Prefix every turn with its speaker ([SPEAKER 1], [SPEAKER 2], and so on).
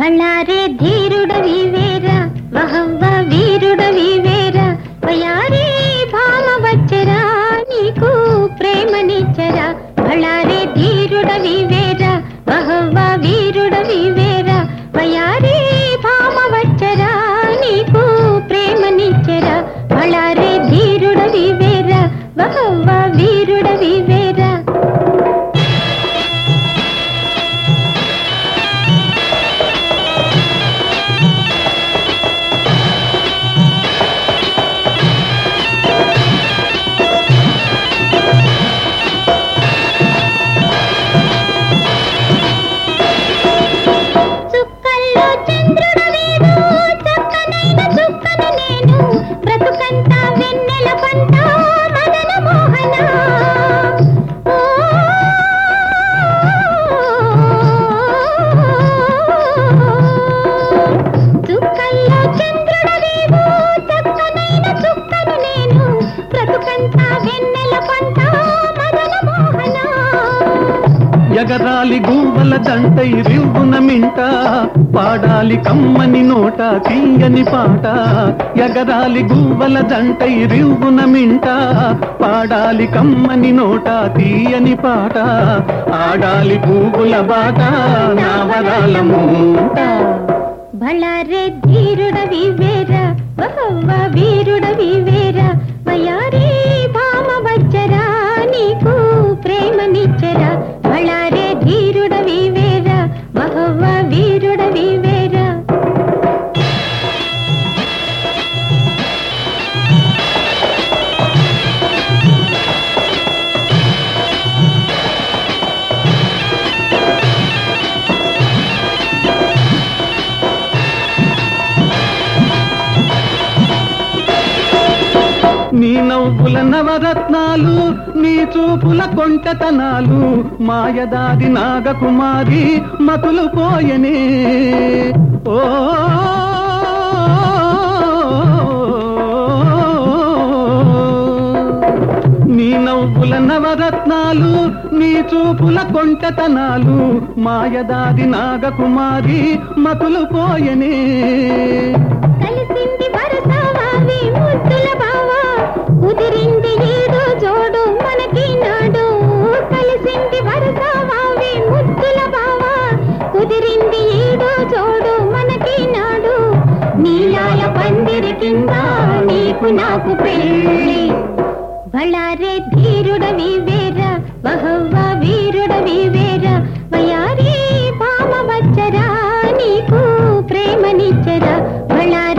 [SPEAKER 1] బళ్ళారే ధీరుడవి వేరా వహవ్వ వీరుడవి వేరా వయారే భామ వచ్చరా నీకు ప్రేమనిచ్చరా బళ్ళారే ధీరుడవి వేరా వహవ్వ వీరుడవి వేరా వయారే భామ వచ్చరా నీకు ప్రేమనిచ్చరా బళ్ళారే ధీరుడవి వేరా వహవ్వ వీరుడవి వేరా చుక్కల్లో చంద్రుడు వీడు చక్కనైన చుక్కను నేను బ్రతుకంతా వెన్నెల పంట మదన మోహన ఓ, చుక్కల్లో చంద్రుడు వీడు చక్కనైన చుక్కను నేను బ్రతుకంతా వెన్నెల పంట మదన మోహన
[SPEAKER 2] ఎగరాలి గువ్వల దంటై రివ్వున మింట పాడాలి కమ్మని నోట తీయని పాట ఎగరాలి గువ్వల దంటై రివ్వున మింట పాడాలి కమ్మని నోట తీయని పాట ఆడాలి పువ్వుల బాట నావరాల మూట
[SPEAKER 1] బళ్ళారే ధీరుడవి వేరా వహవ్వ వీరుడవి వేరా వయారే భామ వచ్చరా నీకు ప్రేమనిచ్చరా బళ్ళారే ధీరుడవి వేరా వహవ్వ వీరుడవి వేరా
[SPEAKER 2] నీ నవ్వుల నవరత్నాలు నీ చూపుల కొంటతనాలు మాయదాది నాగకుమారి మతులు పోయనే ఓ నీ నవ్వుల నవరత్నాలు నీ చూపుల కొంటతనాలు మాయదాది నాగకుమారి మతులు పోయనే
[SPEAKER 1] కలిసింది వరసవావి ముద్దుల బావా కుదిరింది ఏదో జోడు మనకి నాడు కలిసింది వరసవావి ముద్దుల బావా కుదిరింది ఏదో జోడు మనకి నాడు నీలాల పందిరి కింద నీకు నాకు పెళ్ళి బళ్ళారే ధీరుడవి వేరా వహవ్వ వీరుడవి వేరా వయారే భామ వచ్చరా నీకు ప్రేమనిచ్చరా బళ్ళారే